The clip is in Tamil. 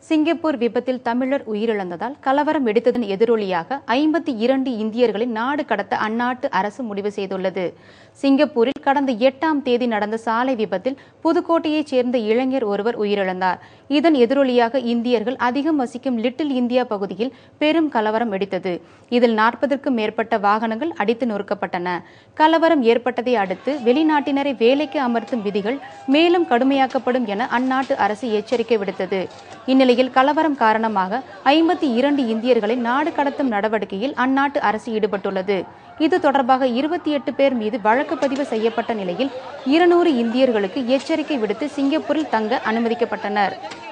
சிங்கப்பூர் விபத்தில் தமிழர் உயிரிழந்ததால் கலவரம் வெடித்ததன் எதிரொலியாக ஐம்பத்தி இரண்டு இந்தியர்களை நாடு கடத்த அந்நாட்டு அரசு முடிவு செய்துள்ளது சிங்கப்பூரில் கடந்த எட்டாம் தேதி நடந்த சாலை விபத்தில் புதுக்கோட்டையைச் சேர்ந்த இளைஞர் ஒருவர் உயிரிழந்தார் இதன் எதிரொலியாக இந்தியர்கள் அதிகம் வசிக்கும் லிட்டில் இந்தியா பகுதியில் பெரும் கலவரம் வெடித்தது இதில் நாற்பதற்கும் மேற்பட்ட வாகனங்கள் அடித்து நொறுக்கப்பட்டன கலவரம் ஏற்பட்டதை அடுத்து வெளிநாட்டினரை வேலைக்கு அமர்த்தும் விதிகள் மேலும் கடுமையாக்கப்படும் என அந்நாட்டு அரசு எச்சரிக்கை விடுத்தது இந்நிலையில் கலவரம் காரணமாக ஐம்பத்தி இரண்டு இந்தியர்களை நாடு கடத்தும் நடவடிக்கையில் அந்நாட்டு அரசு ஈடுபட்டுள்ளது இது தொடர்பாக இருபத்தி எட்டு பேர் மீது வழக்கு பதிவு செய்யப்பட்ட நிலையில் இருநூறு இந்தியர்களுக்கு எச்சரிக்கை விடுத்து சிங்கப்பூரில் தங்க அனுமதிக்கப்பட்டனர்